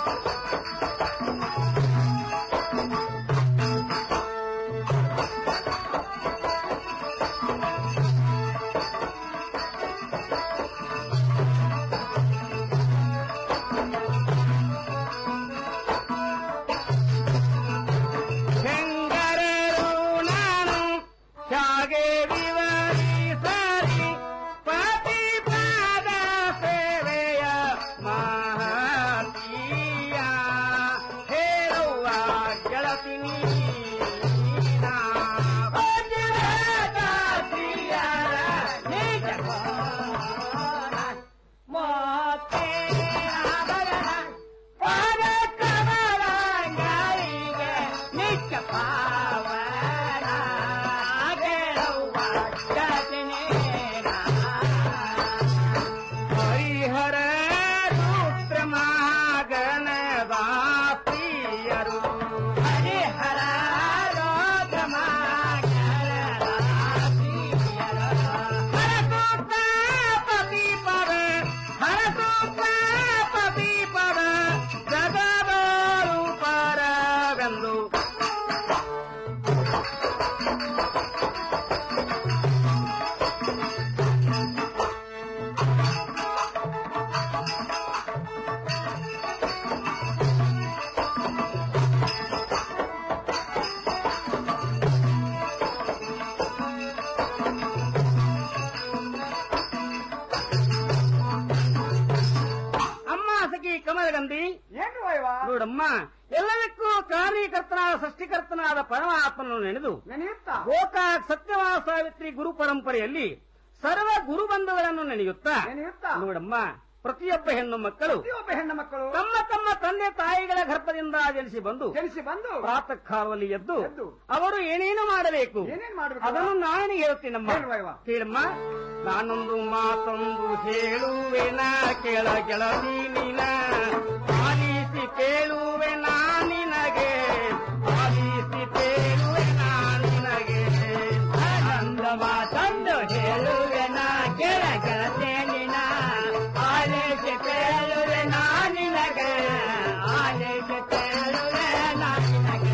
ಶಂಕರರು ನಾನು ಶಾಗೆ ವಿವರಿಸರಿ ಪ್ರತಿಪಾದ ಸೇವೆಯ ಮಹತೀಯ ಹೇಳುವ ಗೆಳತಿ ನೀನ. ವಜ್ರದ ಪ್ರಿಯರ ನಿಜ ಮಾತೆ ಆಭರಣ ಪಾದಕಮಲಗಳಿಗೆ ನಿತ್ಯ ಪಾವನ ಗೆಳುವ ಜಗನೇನ. ಹರಿಹರ ರುದ್ರ ಮಗನದ ಪ್ರಿಯರು ಹರಿಹರ ರುದ್ರ ಮಗನದ ಪ್ರಿಯರು ಹರಸೂತ್ರ ಪತಿ ಪರ ಹರಸೂತ್ರ ಪತಿ ಪರ ಜಗದೋರು ಪರವೆಂದು ಅಮ್ಮ ಸಖಿ ಕಮಲಗಂಧಿ ಏನು ವೈವ ನೋಡಮ್ಮ ಎಲ್ಲದಕ್ಕೂ ಕಾರಣೀಕರ್ತನಾದ ಸೃಷ್ಟಿಕರ್ತನಾದ ಪರಮಾತ್ಮನನ್ನು ನೆನೆದು ನೆನೆಯುತ್ತ ಗೋಕಾಕ್ ಸತ್ಯವಾದ ಸಾವಿತ್ರಿ ಗುರು ಪರಂಪರೆಯಲ್ಲಿ ಸರ್ವ ಗುರುಬಂಧುಗಳನ್ನು ನೆನೆಯುತ್ತಾ ನೆನೆಯುತ್ತ ನೋಡಮ್ಮ ಪ್ರತಿಯೊಬ್ಬ ಹೆಣ್ಣು ಮಕ್ಕಳು ಪ್ರತಿಯೊಬ್ಬ ಹೆಣ್ಣು ಮಕ್ಕಳು ತಮ್ಮ ತಮ್ಮ ತಂದೆ ತಾಯಿಗಳ ಗರ್ಭದಿಂದ ಜನಿಸಿ ಬಂದು ಜನಿಸಿ ಬಂದು ಪ್ರಾತಃ ಕಾಲದಲ್ಲಿ ಎದ್ದು ಎದ್ದು ಅವರು ಏನೇನು ಮಾಡಬೇಕು ಏನೇನ್ ಮಾಡ್ಬೇಕು ಅದನ್ನು ನಾನು ಹೇಳ್ತೀನಮ್ಮ ಹೇಳ್ವಯ್ವ. ಕೇಳಮ್ಮ ನಾನೊಂದು ಮಾತೊಂದು ಹೇಳುವೆನ ಕೆಳ ಗೆಳತಿ ನೀನ ಆಲಿಸಿ ಕೇಳುವೆ ನಾ ನಿನಗೆ ಆಲಿಸಿ ಕೇಳುವೆ ನಾ ನಿನಗೆ ಆನಂದ ಮಾತೊಂದು ಹೇಳುವೆ ನಾ ಕೆಳ ಗೆಳತಿ ನೀನ ಆಲಿಸಿ ಕೇಳುವೆ ನಾ ನಿನಗೆ ಆಲಿಸಿ ಕೇಳುವೆ ನಾ ನಿನಗೆ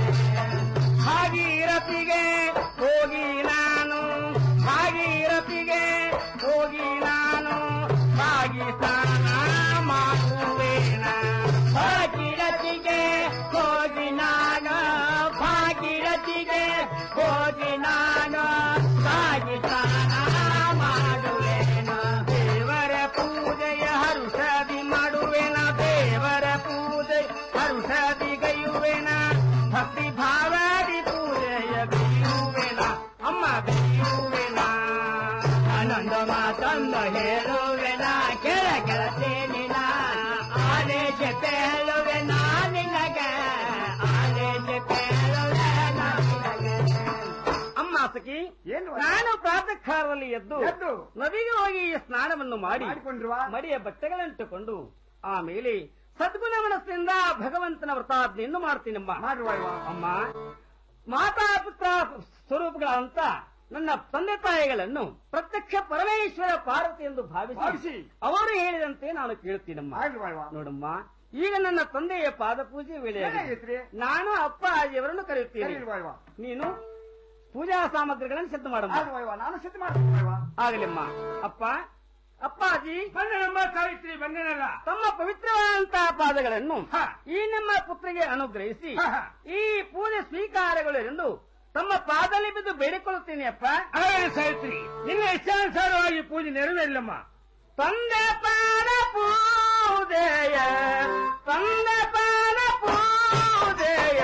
ಭಾಗೀರಥಿಗೆ ಹೋಗಿ ನಾನು ಭಾಗೀರಥಿಗೆ ಹೋಗಿ ನಾನು ಭಾಗಿ ಸ್ನಾನ ಮಾಡುವೇನ ಭಾಗೀರಥಿಗೆ ಹೋಗಿ ನಾನು ಭಾಗೀರಥಿಗೆ ಹೋಗಿ ನಾನು ಭಾಗಿ ಸ್ನಾನ ಮಾಡುವೇನ ದೇವರ ಪೂಜೆಯ ಹರುಷದಿ ಮಾಡುವೆನ ದೇವರ ಪೂಜೆ ಹರುಷದಿ ಗೈಯುವೆನ ಭಕ್ತಿ ಭಾವದಿ ಪೂಜೆಯ ಬೀಳುವೆನ ಅಮ್ಮ ಬೀಳುವೆನ ಆನಂದ ಮಾತಂದ ಹೇಳುವೆನ ಕೆಳ ಕೆಳತೇನಿನ ಆದೇಶ ಹೇಳುವೆನ ನಿನಗೆ ಆದೇಶ ಹೇಳುವೆನ ನಿನಗೆ ಅಮ್ಮ ಸಖಿ ಏನು ವೈವ? ನಾನು ಪ್ರಾತಃ ಕಾಲದಲ್ಲಿ ಎದ್ದು ಎದ್ದು ನದಿಗೆ ಹೋಗಿ ಸ್ನಾನವನ್ನು ಮಾಡಿ ಮಾಡಿಕೊಂಡ್ರುವ ಮಡಿಯ ಬಟ್ಟೆಗಳಂಟುಕೊಂಡು ಆಮೇಲೆ ಸದ್ಗುಣ ಮನಸ್ಸಿನಿಂದ ಭಗವಂತನ ವ್ರತಾಜ್ಞೆಯನ್ನು ಮಾಡ್ತೀನಮ್ಮ ಮಾಡುವಯ್ವ ಅಮ್ಮ ಮಾತಾ ಪುತ್ರ ಸ್ವರೂಪಗಳಂತ ನನ್ನ ತಂದೆ ತಾಯಿಗಳನ್ನು ಪ್ರತ್ಯಕ್ಷ ಪರಮೇಶ್ವರ ಪಾರ್ವತಿ ಎಂದು ಭಾವಿಸಿ ಭಾವಿಸಿ ಅವರು ಹೇಳಿದಂತೆ ನಾನು ಕೇಳುತ್ತೀನಮ್ಮ ಮಾಡುವಯ್ವ ನೋಡಮ್ಮ ಈಗ ನನ್ನ ತಂದೆಯ ಪಾದ ಪೂಜೆ ವೇಳೆ ಏನಾಗೈತ್ರಿ ನಾನು ಅಪ್ಪ ಅಜ್ಜಿಯವರನ್ನು ಕರೆಯುತ್ತೇನೆ ಕರೀಲ್ವಯ್ವ ನೀನು ಪೂಜಾ ಸಾಮಗ್ರಿಗಳನ್ನು ಸಿದ್ಧ ಮಾಡಮ್ಮ ಮಾಡುವಯ್ವ ನಾನು ಸಿದ್ಧ ಮಾಡ್ತೀವಯ್ವ ಆಗಲಿಮ್ಮ ಅಪ್ಪ ಅಪ್ಪಾಜಿ ಬಂದನಮ್ಮ ಸಾವಿತ್ರಿ ಬಂದನಲ್ಲ ತಮ್ಮ ಪವಿತ್ರವಾದಂತಹ ಪಾದಗಳನ್ನು ಹ. ಈ ನಮ್ಮ ಪುತ್ರಿಗೆ ಅನುಗ್ರಹಿಸಿ ಹ, ಹ. ಈ ಪೂಜೆ ಸ್ವೀಕಾರಗಳೆಂದು ತಮ್ಮ ಪಾದಲ್ಲಿ ಬಿದ್ದು ಬೇಡಿಕೊಳ್ಳುತ್ತೇನೆ ಅಪ್ಪ ಸಾವಿತ್ರಿ ನಿನ್ನ ಇಷ್ಟಾನುಸಾರವಾಗಿ ಪೂಜೆ ನೆರವೇರಿಲ್ಲಮ್ಮ ತಂದೆ ಪಾದ ಪೂಜೆಯ ತಂದೆ ಪಾದ ಪೂಜೆಯ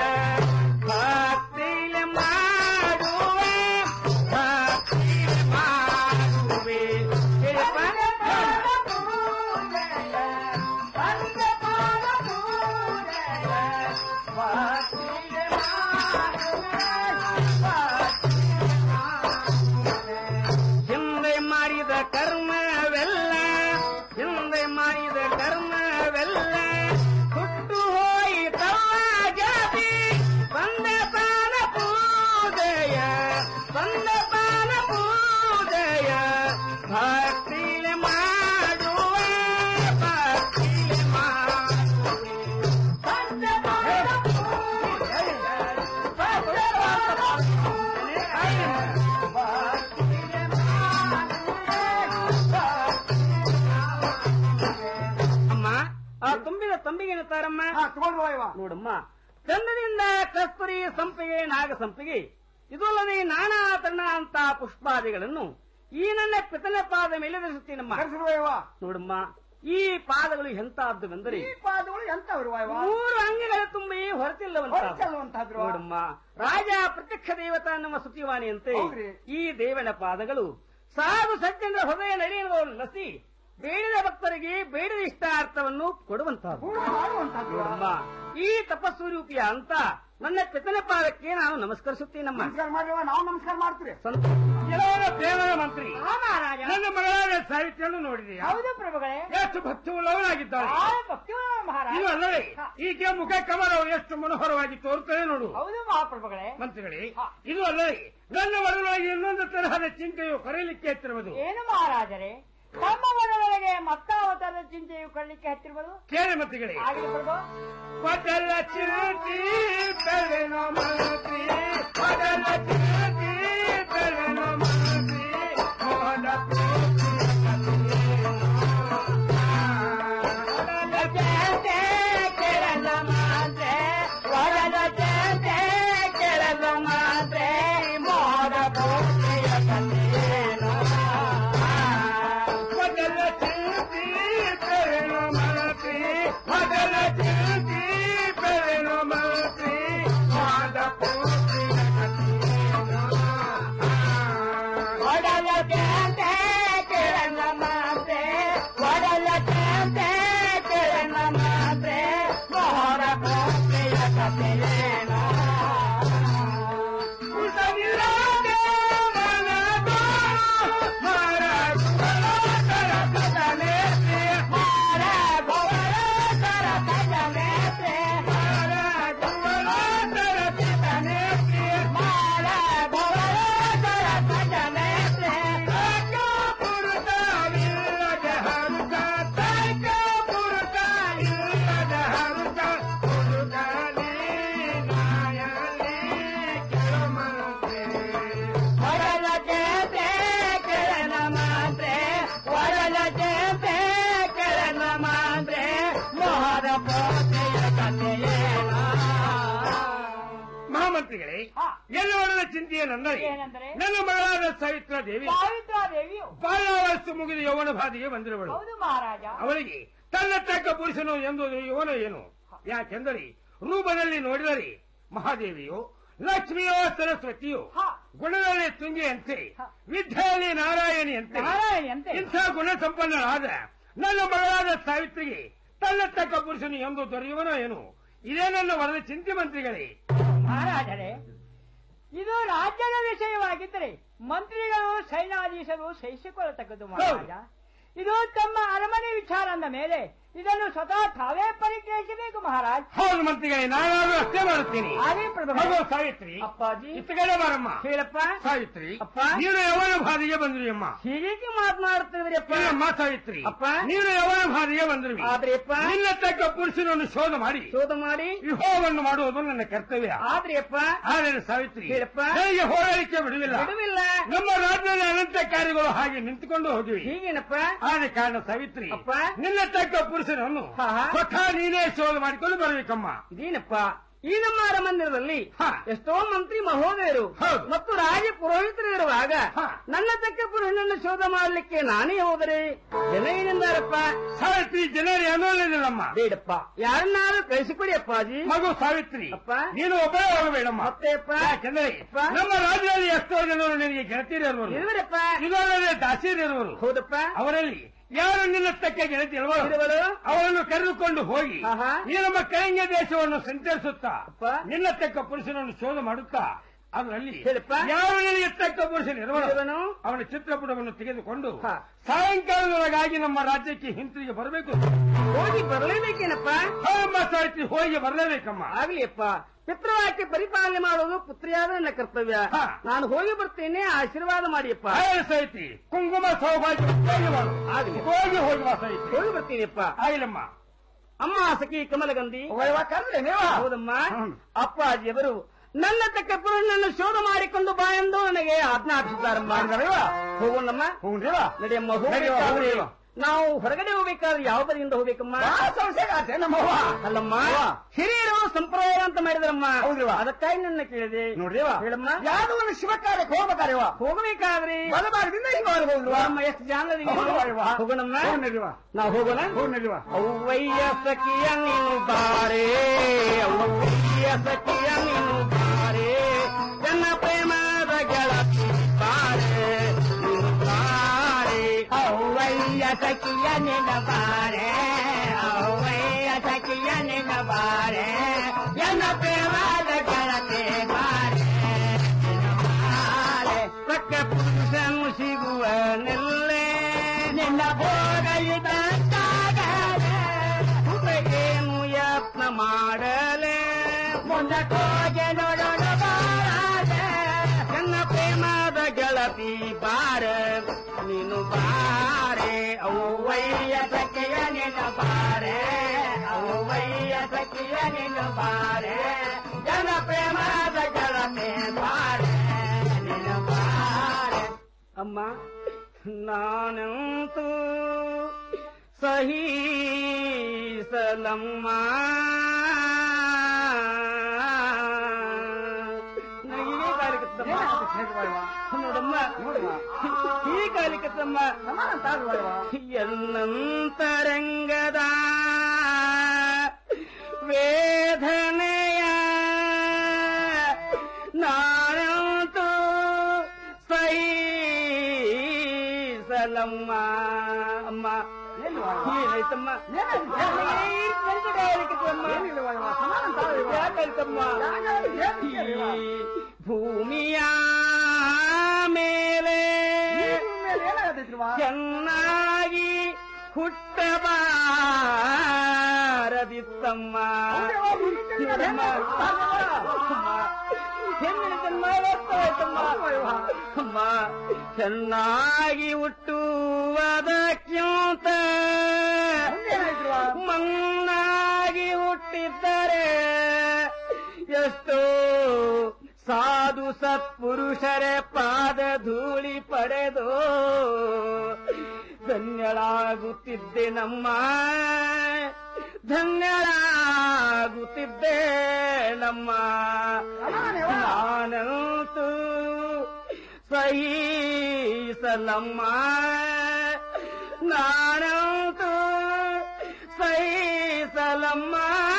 ಭಕ್ತಿಲೆ ಮಾಡುವೆ ಭಕ್ತಿಲೆ ಮಾಡುವೆ ಹೇಳಪ್ಪ. ಹಿಂದೆ ಮಾಡಿದ ಕರ್ಮವೆಲ್ಲ ಹಿಂದೆ ಮಾಡಿದ ಕರ್ಮವೆಲ್ಲ ಏನಂತಾರಮ್ಮ ಹಾ ತಗೊಂಡು ವಾಯವ ನೋಡಮ್ಮ ಚಂದದಿಂದ ಕಸ್ತೂರಿ ಸಂಪಿಗೆ ನಾಗ ಸಂಪಿಗೆ ಇದಲ್ಲದೆ ನಾನಾ ತಣ್ಣ ಅಂತ ಪುಷ್ಪಾದಿಗಳನ್ನು ಈ ನನ್ನ ಪಿತನ ಪಾದ ಮೇಲೆ ಧರಿಸುತ್ತೀನಮ್ಮ ಕರ್ಸಿರು ವಾಯವ ನೋಡಮ್ಮ ಈ ಪಾದಗಳು ಎಂತಹದ್ದುವೆಂದರೆ ಈ ಪಾದಗಳು ಎಂತವ್ರು ವಾಯವ ಮೂರು ಅಂಗಗಳ ತುಂಬಿ ಹೊರತಿಲ್ಲವಂತ ಹೊರಚಲ್ಲುವಂತಹದ್ರು ನೋಡಮ್ಮ ರಾಜ ಪ್ರತ್ಯಕ್ಷ ದೇವತಾ ನಮ್ಮ ಸುತಿವಾಣಿಯಂತೆ ಹೌದ್ರಿ. ಈ ದೇವನ ಪಾದಗಳು ಸಾಧು ಸಜ್ಜನರ ಹೃದಯ ನಡೆಯುವುದನ್ನು ಲಸಿ ಬೇಡಿದ ಭಕ್ತರಿಗೆ ಬೇಡಿದ ಇಷ್ಟಾರ್ಥವನ್ನು ಕೊಡುವಂತಹದ್ದು ಪೂರ್ಣ ಮಾಡುವಂತಹದ್ರು ನೋಡಮ್ಮ ಈ ತಪಸ್ವರೂಪಿಯ ಅಂತ ನನ್ನ ಪಿತನ ಪಾದಕ್ಕೆ ನಾನು ನಮಸ್ಕರಿಸುತ್ತೇನಮ್ಮ ನಮಸ್ಕಾರ ಮಾಡ್ರವ ನಾವು ನಮಸ್ಕಾರ ಮಾಡ್ತೀವಿ ಸಂತೋಷ. ಕೆಲವರ ದೇವರ ಮಂತ್ರಿ ಹಾ ಮಹಾರಾಜ ನನ್ನ ಮಗಳಾದ ಸಾಹಿತ್ಯವನ್ನು ನೋಡಿದೆಯಾ ಹೌದು ಪ್ರಭುಗಳೇ ಎಷ್ಟು ಭಕ್ತಿಯುಳ್ಳವನಾಗಿದ್ದಾಳೆ ಆ ಭಕ್ತಿಯುಳ್ಳ ಮಹಾರಾಜ ಇದು ಅಲ್ಲವೇ ಈಕೆ ಮುಖ ಕಮಲವು ಎಷ್ಟು ಮನೋಹರವಾಗಿ ತೋರುತ್ತದೆ ನೋಡು ಹೌದು ಮಹಾಪ್ರಭುಗಳೇ ಮಂತ್ರಿಗಳೇ ಹಾ. ಇದು ಅಲ್ಲವೇ ನನ್ನ ಒಳಗೊಳಗೆ ಇನ್ನೊಂದು ತರಹದ ಚಿಂತೆಯು ಕರೆಯಲಿಕ್ಕೆ ಎತ್ತಿರುವುದು ಏನು ಮಹಾರಾಜರೇ ತಮ್ಮ ಮನದೊಳಗೆ ಮತ್ತಾವತಾರದ ಚಿಂತೆಯು ಕಳ್ಳಿಕ್ಕೆ ಹತ್ತಿರುವುದು ಕೇಳಿ ಮಂತ್ರಿಗಳೇ ಆಗಲಿ ಪ್ರಭು ಮೊದಲ ಚಿಂತಿ ಬೆಳೆನೋ ಮಂತ್ರಿ ಮೊದಲ ಚಿಂತಿ ಬೆಳೆನೋ ಮಂತ್ರಿ ಮೋಹನ ಮೊದಲ ಚಿಂತಿ ಬೆಳೆನೋ ಮಂತ್ರಿ ಮೊದಲ ಚಿಂತಿ ಬೆಳೆನೋ ಮಂತ್ರಿ ಮೋಹನ ಪೂರ್ತಿಯ ಮಹಾಮಂತ್ರಿಗಳೇ ಹಾ. ಎಲ್ಲವರದ ಚಿಂತೆಯೇನೆಂದರೆ ಏನೆಂದರೆ? ನನ್ನ ಮಗಳಾದ ಸಾವಿತ್ರ ದೇವಿ ಸಾವಿತ್ರಾ ದೇವಿಯು ಬಾಲ್ಯಾವಸ್ತು ಮುಗಿದ ಯೌವನ ಬಾಧಿಗೆ ಬಂದಿರುವಳು ಹೌದು ಮಹಾರಾಜ ಅವಳಿಗೆ ತನ್ನ ತಕ್ಕ ಪುರುಷನು ಎಂಬುದು ಇವನು ಏನು ಯಾಕೆಂದರೆ ರೂಪದಲ್ಲಿ ನೋಡಿದರೆ ಮಹಾದೇವಿಯು ಲಕ್ಷ್ಮಿಯೋ ಸರಸ್ವತಿಯು ಹಾ. ಗುಣದಲ್ಲಿ ತುಂಗಿಯಂತೆ ಹಾ. ವಿದ್ಯೆಯಲ್ಲಿ ನಾರಾಯಣಿಯಂತೆ ನಾರಾಯಣಿಯಂತೆ ಇಂಥ ಗುಣ ಸಂಪನ್ನರಾದ ನನ್ನ ಮಗಳಾದ ಸಾವಿತ್ರಿಗೆ ತನ್ನ ತಕ್ಕ ಪುರುಷನು ಎಂದು ದೊರೆಯುವನೋ ಏನು ಇದೇ ನನ್ನ ವರದ ಚಿಂತೆ ಮಂತ್ರಿಗಳೇ ಮಹಾರಾಜರೇ ಇದು ರಾಜ್ಯದ ವಿಷಯವಾಗಿದ್ದರೆ ಮಂತ್ರಿಗಳು ಸೈನ್ಯಾಧೀಶರು ಸಹಿಸಿಕೊಳ್ಳತಕ್ಕದ್ದು ಮಹಾರಾಜ ಇದು ತಮ್ಮ ಅರಮನೆ ವಿಚಾರ ಅಂದ ಮೇಲೆ ಇದನ್ನು ಸ್ವತಃ ತಾವೇ ಪರಿಗ್ರಹಿಸಬೇಕು ಮಹಾರಾಜ್ ಹೌದು ಮಂತ್ರಿಗಳೇ ನಾನಾದ್ರೂ ಅಷ್ಟೇ ಮಾಡುತ್ತೀನಿ ಆಗಲಿ ಪ್ರಭು ಮಗು ಸಾವಿತ್ರಿ ಅಪ್ಪಾಜಿ ಇತ್ತಗಡೆ ಬಾರಮ್ಮ ಹೇಳಪ್ಪ ಸಾವಿತ್ರಿ ಅಪ್ಪ. ನೀನು ಯವನ ಬಾಧಿಗೆ ಬಂದ್ರಿ ಅಮ್ಮ ಹೀಗೆ ಮಾತನಾಡ್ತಿದ್ರಿಯಪ್ಪ ಅಮ್ಮ ಸಾವಿತ್ರಿ ಅಪ್ಪ. ನೀನು ಯವನ ಬಾಧಿಗೆ ಬಂದ್ರಿ ಆದ್ರೆಯಪ್ಪ ನಿನ್ನ ತಕ್ಕ ಪುರುಷನನ್ನು ಶೋಧ ಮಾಡಿ ಶೋಧ ಮಾಡಿ ವಿವಾಹವನ್ನು ಮಾಡುವುದು ನನ್ನ ಕರ್ತವ್ಯ ಆದ್ರೆಯಪ್ಪ ಆದರೆ ಸಾವಿತ್ರಿ ಹೇಳಪ್ಪ. ನನಗೆ ಹೋರಾಡಲಿಕ್ಕೆ ಬಿಡುವಿಲ್ಲ ಬಿಡುವಿಲ್ಲ ನಮ್ಮ ರಾಜ್ಯದ ಅನಂತ ಕಾರ್ಯಗಳು ಹಾಗೆ ನಿಂತುಕೊಂಡು ಹೋಗಿವೆ ಹೀಗೇನಪ್ಪ ಆದ ಕಾರಣ ಸಾವಿತ್ರಿ ಅಪ್ಪ. ನಿನ್ನ ತಕ್ಕ ಪುರುಷನನ್ನು ಹಾ, ಹಾ. ಸ್ವತಃ ನೀನೇ ಶೋಧ ಮಾಡಿಕೊಂಡು ಬರಬೇಕಮ್ಮ ಇದೇನಪ್ಪ ಈ ನಮ್ಮ ಅರಮಂದಿರದಲ್ಲಿ ಹಾ. ಎಷ್ಟೋ ಮಂತ್ರಿ ಮಹೋದಯರು ಹೌದು. ಮತ್ತು ರಾಜ ಪುರೋಹಿತರು ಇರುವಾಗ ಹಾ. ನನ್ನ ತಕ್ಕ ಪುರುಷನನ್ನು ಶೋಧ ಮಾಡಲಿಕ್ಕೆ ನಾನೇ ಹೋದರೆ ಜನ ಏನೆಂದಾರಪ್ಪ ಸಾವಿತ್ರಿ ಜನರು ಅನ್ನೋಲ್ಲಮ್ಮ ಬೇಡಪ್ಪ ಯಾರನ್ನಾದ್ರೂ ಕಳಿಸಿಕೊಡಿ ಅಪ್ಪಾಜಿ ಮಗು ಸಾವಿತ್ರಿ ಅಪ್ಪ. ನೀನು ಒಬ್ಬರೇ ಹೋಗಬೇಡಮ್ಮ ಮತ್ತೆ ಅಪ್ಪ ಯಾಕೆಂದರೆ ಅಪ್ಪ. ನಮ್ಮ ರಾಜ್ಯದಲ್ಲಿ ಎಷ್ಟೋ ಜನರು ನಿನಗೆ ಗೆಳತಿಯರಿರುವರು ಇರುವರಪ್ಪ ಇದಲ್ಲದೆ ದಾಸಿಯರಿರುವರು ಹೌದಪ್ಪ ಅವರಲ್ಲಿ ಯಾರು ನಿನ್ನ ತಕ್ಕ ಗೆಳತಿ ಇರುವರು ಇರುವರು ಅವರನ್ನು ಕರೆದುಕೊಂಡು ಹೋಗಿ ಆಹಾ. ಈ ನಮ್ಮ ಕಳಿಂಗ ದೇಶವನ್ನು ಸಂಚರಿಸುತ್ತಾ ಅಪ್ಪ. ನಿನ್ನ ತಕ್ಕ ಪುರುಷನನ್ನು ಶೋಧ ಮಾಡುತ್ತಾ ಅದರಲ್ಲಿ ಹೇಳಪ್ಪ. ಯಾರು ನಿನಗೆ ತಕ್ಕ ಪುರುಷನ ಇರುವನು ಇರುವನು? ಅವನ ಚಿತ್ರಪಟವನ್ನು ತೆಗೆದುಕೊಂಡು ಹಾ. ಸಾಯಂಕಾಲದೊಳಗಾಗಿ ನಮ್ಮ ರಾಜ್ಯಕ್ಕೆ ಹಿಂತಿರುಗಿ ಬರಬೇಕು ಹೋಗಿ ಬರಲೇಬೇಕೇನಪ್ಪ ಹೌದಮ್ಮ ಸಾವಿತ್ರಿ ಹೋಗಿ ಬರಲೇಬೇಕಮ್ಮ ಆಗ್ಲಿಯಪ್ಪ ಪಿತೃವಾಕ್ಯ ಪರಿಪಾಲನೆ ಮಾಡೋದು ಪುತ್ರಿಯಾದ ನನ್ನ ಕರ್ತವ್ಯ ಹಾ. ನಾನು ಹೋಗಿ ಬರ್ತೇನೆ ಆಶೀರ್ವಾದ ಮಾಡಿಯಪ್ಪ ಆಯ ಸಹಿತಿ ಕುಂಕುಮ ಸೌಭಾಗ್ಯ ಹೋಗಿ ಮಾಡು. ಆಗ್ಲಿ. ಹೋಗಿ ಹೋಗಿ ಬಾ ಸಹಿತಿ ಹೋಗಿ ಬರ್ತೀನಿಪ್ಪ ಆಗಿಲ್ಲಮ್ಮ ಅಮ್ಮ ಸಖಿ ಕಮಲಗಂಧಿ ಕರ್ಲೆ ನೀವ ಹೌದಮ್ಮ ಹ್ಮ್. ಅಪ್ಪಾಜಿಯವರು ನನ್ನ ತಕ್ಕ ಪುರುಷನನ್ನು ಶೋಧ ಮಾಡಿಕೊಂಡು ಬಾ ಎಂದು ನನಗೆ ಆಜ್ಞಾಪಿಸಿದ್ದಾರಮ್ಮ ಹೋಗೋಣಮ್ಮ ಹೋಗ್ರಿವ ನಡೆಯಮ್ಮ ನಡೆಯುವ, ಹೋಗ್ಬೇಕಾದ್ರೆ ಹೋಗ್ರಿವ. ನಾವು ಹೊರಗಡೆ ಹೋಗ್ಬೇಕಾದ್ರೆ ಯಾವ ಬದಿಯಿಂದ ಹೋಗ್ಬೇಕಮ್ಮ ಸಂಶಯ ನಮ್ಮವ್ವ ಅಲ್ಲಮ್ಮ ಅವ್ವ. ಹಿರಿಯರು ಸಂಪ್ರದಾಯ ಅಂತ ಮಾಡಿದ್ರಮ್ಮ ಹೌದ್ರವ್ವ. ಅದಕ್ಕಾಗಿ ನನ್ನ ಕೇಳಿದೆ ನೋಡ್ರಿವ ಹೇಳಮ್ಮ ಯಾವ್ದೋ ಒಂದು ಶಿವ ಕಾರ್ಯಕ್ಕೆ ಹೋಗ್ಬೇಕಾರೆವ ಹೋಗಬೇಕಾದ್ರೆ ಬಲಭಾಗದಿಂದ ಈಗ ಹೋಗ್ಬೋದ್ರವ ನಮ್ಮ ಎಷ್ಟು ಜಾನರಿಗೆ ಹೌದವ್ವ. ಹೋಗೋಣಮ್ಮ ಹೋಗ್ ನಡಿವ. ನಾವು ಹೋಗೋಣ ಹೋಗ್ ನಡಿವ. ಅವ್ವಯ್ಯ ಸಖಿಯ ನೀನು ಬಾರೆ ಅವ್ವಯ್ಯ ಸಖಿಯ ನೀನು ಬಾರೆ ನನ್ನ ಪ್ರೇಮದ ಗೆಳತಿ ಬಾರೆ ನೀನು ಬಾರೆ ಅವ್ವಯ್ಯ ಸಖಿಯ ನಿನ್ನ ಬಾರೆ ಅವ್ವಯ್ಯ ಸಖಿಯ ನಿನ್ನ ಬಾರೆ ನನ್ನ ಪ್ರೇಮದ ಗೆಳತಿ ಬಾರೆ ಸಕ್ಕ ಪುರುಷನು ಸಿಗುವನೆಲ್ಲೇ ನಿನ್ನ ಭೋಗಯಿದ್ದೇನು ಯತ್ನ ಮಾಡಲೆ ಮುಂದಕ್ಕೋಗೆ ನೋಡೋಣ ಬಾರದೆ ನನ್ನ ಪ್ರೇಮದ ಗೆಳತಿ ಬಾರ ನೀನು ಬಾರೆ ಅವ್ವಯ್ಯ ಸಖಿಯ ನಿನ್ನ ಬಾರೆ ಅವ್ವಯ್ಯ ಸಖಿಯ ನಿನ್ನ ಬಾರೆ ಜನ ಪ್ರೇಮದ ಗೆಳತಿ ಬಾರೆ ನಿನ್ನ ಬಾರೆ ಅಮ್ಮ ನಾನಂತೂ ಸಹೀಸಲಮ್ಮ ನನಗೆ ಕಾಲಿಕತ್ತಮ್ಮ ನೋಡಮ್ಮ ಈ ಕಾಲಿಕತ್ತಮ್ಮ ಎನ್ನಂತರಂಗದ ವೇದನೆಯ ನಾನಂತೂ ಸಲಮ್ಮ ಅಮ್ಮ ಏನಾಯ್ತಮ್ಮ ಯಾಕಾಯ್ತಮ್ಮ ಈ ಭೂಮಿಯ ಮೇಲೆ ಚೆನ್ನಾಗಿ ಹುಟ್ಟಬಾರದಿತ್ತಮ್ಮ ನೋಡಮ್ಮ. ಅಮ್ಮ, ಹೆಣ್ಣಿನ ಜನ್ಮ ವ್ಯರ್ಥವಾಯ್ತಮ್ಮ. ಅಮ್ಮ ಚೆನ್ನಾಗಿ ಹುಟ್ಟುವುದಕ್ಕಿಂತ ಮಣ್ಣಾಗಿ ಹುಟ್ಟಿದ್ದರೆ ಎಷ್ಟೋ ಸಾಧು ಸತ್ಪುರುಷರ ಪಾದ ಧೂಳಿ ಪಡೆದು ಧನ್ಯಳಾಗುತ್ತಿದ್ದೆ ನಮ್ಮ ಧನ್ಯಳಾಗುತ್ತಿದ್ದೆ ನಮ್ಮ ನಾನಂತೂ ಸಹೀಸಲಮ್ಮ ನಾನಂತೂ ಸಹೀಸಲಮ್ಮ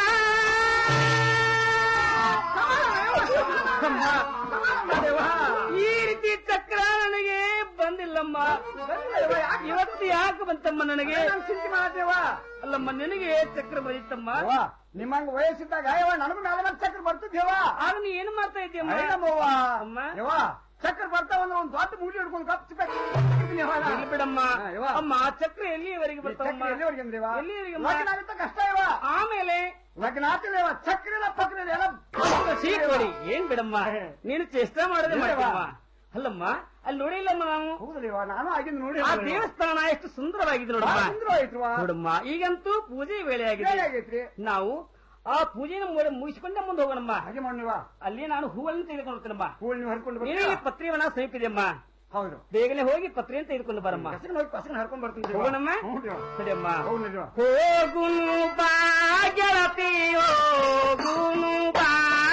ಈ ರೀತಿ ಚಕ್ರ ನನಗೆ ಬಂದಿಲ್ಲಮ್ಮ ಇವತ್ತು ಯಾಕೆ ಬಂತಮ್ಮ ನನಗೆ ಚಿಂತೆ ಮಾಡ್ತೇವ ಅಲ್ಲಮ್ಮ ನಿನಗೆ ಚಕ್ರ ಬಂದಿತ್ತಮ್ಮ ನಿಮ್ಮಂಗ ವಯಸ್ಸಿದ್ದಾಗ ಯವ್ವ ನನಗೂ ನಾಲ್ಕು ಚಕ್ರ ಬರ್ತಿದ್ದೇವ ಆಗ ನೀ ಏನು ಮಾಡ್ತಾ ಇದ್ದೀಯಮ್ಮ ನಮ್ಮವ್ವ ಅಮ್ಮ. ಯವ್ವ ಚಕ್ರ ಬರ್ತಾವ ಅಂದ್ರೆ ಒಂದು ದೊಡ್ಡ ಮೂಡಿ ಹಿಡ್ಕೊಂಡು ಕಪ್ ಇಲ್ಲಿ ಬಿಡಮ್ಮ ಹಾ, ಯವ್ವ. ಅಮ್ಮ ಚಕ್ರ ಎಲ್ಲಿಯವರೆಗೆ ಬರ್ತಾವಮ್ಮ ಎಲ್ಲಿವರೆಗೆ ಅಂದ್ರೇವ ಎಲ್ಲಿವರೆಗೆ ಲಗ್ನ ಆಗುತ್ತೆ ಕಷ್ಟ ಇವ ಆಮೇಲೆ ಲಗ್ನ ಆಗ್ತಿದೇವ ಚಕ್ರ ಇಲ್ಲ ಪಕ್ರ ಇಲ್ಲ, ಎಲ್ಲ ಸೀಕೊಡಿ ಏನ್ ಬಿಡಮ್ಮ ನೀನು ಚೇಷ್ಟೆ ಮಾಡದೆ ಇಲ್ಲವ್ವ. ಮಾಡ್ತೀಯಮ್ಮ ಅಲ್ಲಮ್ಮ ಅಲ್ಲಿ ನೋಡಿಲ್ಲಮ್ಮ ನಾವು ಹೌದಲ್ವಾ ನಾನು ಆಗಿಂದ ನೋಡಿ ಆ ದೇವಸ್ಥಾನ ಎಷ್ಟು ಸುಂದರವಾಗಿದೆ ನೋಡಮ್ಮ ಸುಂದರವಾಯ್ತವಾ ನೋಡಮ್ಮ ಈಗಂತೂ ಪೂಜೆ ವೇಳೆ ಆಗಿದೆ ಆಗೈತ್ರಿ ನಾವು ಆ ಪೂಜೆನ ಮು- ಮುಗಿಸ್ಕೊಂಡೆ ಮುಂದೆ ಹೋಗೋಣಮ್ಮ ಹಾಗೆ ಮಾಡಿವ ಅಲ್ಲಿ ನಾನು ಹೂವನ್ನು ತೆಗೆದುಕೊಂಡು ಹೂಳ್ ನೀವು ಹರ್ಕೊಂಡು ನೀನು ಬರ್ತೀರಾ ಈ ಪತ್ರಿವನ ಸಮೀಪಿದೆಯಮ್ಮ ಹೌದು ಬೇಗನೆ ಹೋಗಿ ಪತ್ರಿಯನ್ನು ತೆಗೆದುಕೊಂಡು ಬರಮ್ಮ ಕಸನ ಹೋಗಿ ಕಸನ ಹರ್ಕೊಂಡು ಬರ್ತೀನಿ ಹೋಗೋಣಮ್ಮ ಹೌದು ಸರಿಯಮ್ಮ ಹೌದು ನಿಜ ಹೋಗುನು ಬಾ ಗೆಳತಿ ಹೋಗುನು ಬಾ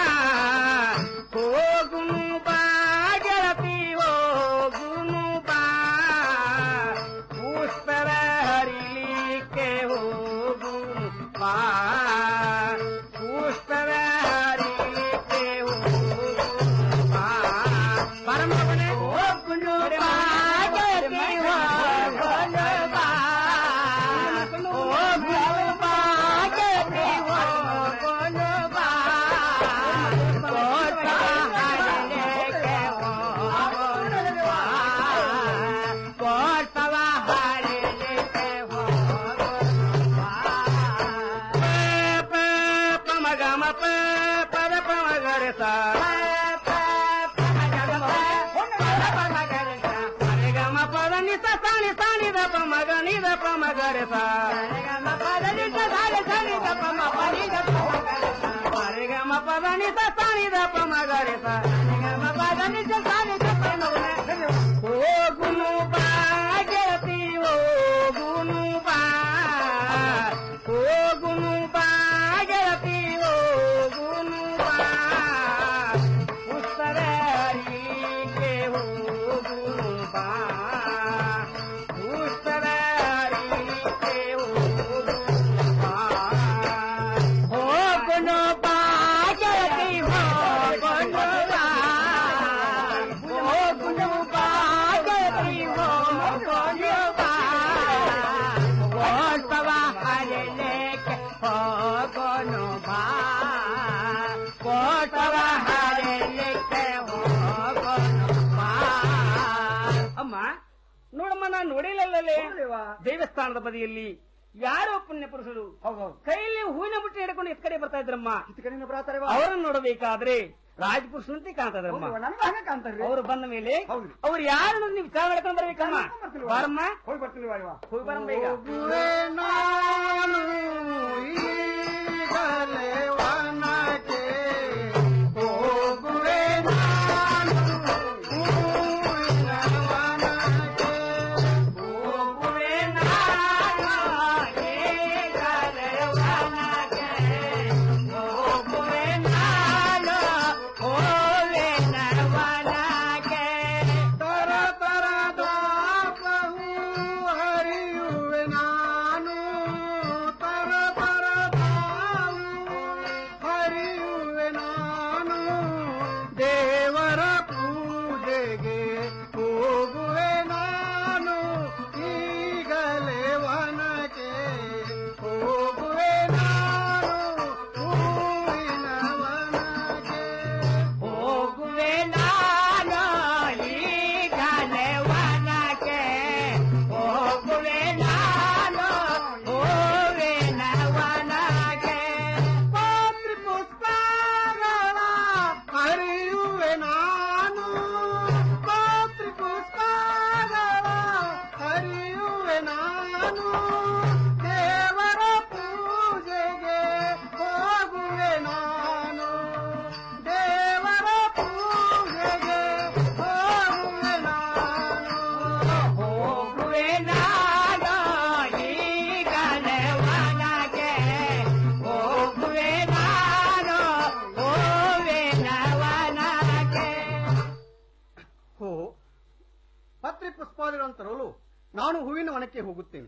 ಹೋಗುನು ಬಾ ಗೆಳತಿ ಹೋಗುನು ಬಾ ಪುಷ್ಪರ ಹರಿಲಿಕ್ಕೆ ಹೋಗುನು ಬಾ ಪುಷ್ಪರ ಹರಿಲಿಕ್ಕೆ ಹೋಗುನು ಬಾ ಪರಮವನೇ ಹೋಗುನು ಬಾ ಗೆಳತಿ ಹೋಗುನು ಬಾ ಪದ ಪಮಗರ ಗಮ ಪದ ನಿಸ ಸಾನಿ ಸಾನಿ ದ ಪಮ ಗನಿ ದ ಪಮ ಗರ ಸಾ ಗಮ ಪದ ನಿಸ ಸಾನಿ ಸಾನಿ ದ ಪಮ ಪನಿ ದ ಪಮ ಗರ ಸಾ ಗಮ ಪದ ನಿಸ ಸಾನಿ ದ ಪಮ ಗರ ಸಾ ಗಮ ಪದ ನಿಸ ಸಾನಿ ದ ಪಮ ಗರ ಹೋಗುನು ಬಾಗತಿ ಹೋಗುನು ಹೋಗೋನು ಬಾ ಗೆಳತಿ ಹೋಗೋನು ಬಾ ಹೋಗೋನು ಬಾ ಗೆಳತಿ ಹೋಗೋನು ಬಾ ಓಟವ ಹರಲಿಕ್ಕೆ ಹೋಗೋನು ಬಾ ಓಟವ ಹರಲಿಕ್ಕೆ ಹೋಗೋನು ಬಾ ಅಮ್ಮ ನೋಡಮ್ಮ ನಾನು ನೋಡಿಲ್ಲಲ್ಲೇ ದೇವಸ್ಥಾನದ ಬದಿಯಲ್ಲಿ ಯಾರೋ ಪುಣ್ಯ ಪುರುಷರು ಹೌದೌದು ಕೈಯಲ್ಲಿ ಹೂವಿನ ಬುಟ್ಟಿ ಹಿಡ್ಕೊಂಡು ಎತ್ ಕಡೆ ಬರ್ತಾ ಇದ್ರಮ್ಮ ಇತ್ತ ಕಡೆಯಿಂದ ಬರತಾರೆ ಅವರನ್ನು ನೋಡಬೇಕಾದ್ರೆ ರಾಜಪುರುಷನಂತೆ ಕಾಣ್ತಾ ಇದ್ರಮ್ಮ ನನಗೆ ಹಂಗ ಕಾಣ್ತಾರೆ ಅವರು ಬಂದ ಮೇಲೆ ಹೌದ್ರಿ. ಅವ್ರು ಯಾರನ್ನು ನೀವು ವಿಚಾರ ಮಾಡ್ಕೊಂಡು ಬರ್ಬೇಕಮ್ಮ ಬಾರಮ್ಮ ಹೋಗಿ ಬರ್ತೀನಿ ಬಾ ಇವ ಹೋಗಿ ಬರಮ್ಮ ಬೇಗ ಹೋಗುವೆ ನಾನು ಈಗಲೇ ವನಕ್ಕೆ. ಹೋಗುವೆ ನಾನು ಹೂವಿನ ವನಕ್ಕೆ. ಹೋಗುವೆ ನಾನು ಈಗಲೇ ವನಕ್ಕೆ. ಹೋಗುವೆ ನಾನು ಹೂವಿನ ವನಕ್ಕೆ. ತರ ತರದ ಬಹು ಹರಿಯುವೆ ನಾನು ತರ ತರದ ಹರಿಯುವೆ ನಾನು ದೇವರ ಪೂಜೆಗೆ ಹೋಗುವೆ ನಾನು ಈಗಲೇ ವನಕ್ಕೆ ಹೋಗುವೆ ನಾನು ಹೂವಿನ ವನಕ್ಕೆ ಹೋಗುವೆ ನಾನು ಈಗಲೇ ವನಕ್ಕೆ. ಹೋಗುವೆ ನಾನು ಹೂವಿನ ವನಕ್ಕೆ. ಪಾತ್ರಿ ಪುಷ್ಪಗಳ ಹರಿಯುವೆ ನಾನು ಪಾತ್ರಿ ಪುಷ್ಪಗಳ ಹರಿಯುವೆ ನಾನು ದೇವರ ಪೂಜೆಗೆ ಹೋಗುವೆ ನಾನು ದೇವರ ಪೂಜೆಗೆ ಹೋಗುವೆ ನಾನು ಹೋಗುವೆ ನಾನು ಈಗಲೇ ವನಕ್ಕೆ. ಹೋಗುವೆ ನಾನು ಹೂವಿನ ವನಕ್ಕೆ. ಹೋ ಪತ್ರಿ ಪುಷ್ಪಾದಿಗಳನ್ನು ತರಲು ನಾನು ಹೂವಿನ ವನಕ್ಕೆ ಹೋಗುತ್ತೇನೆ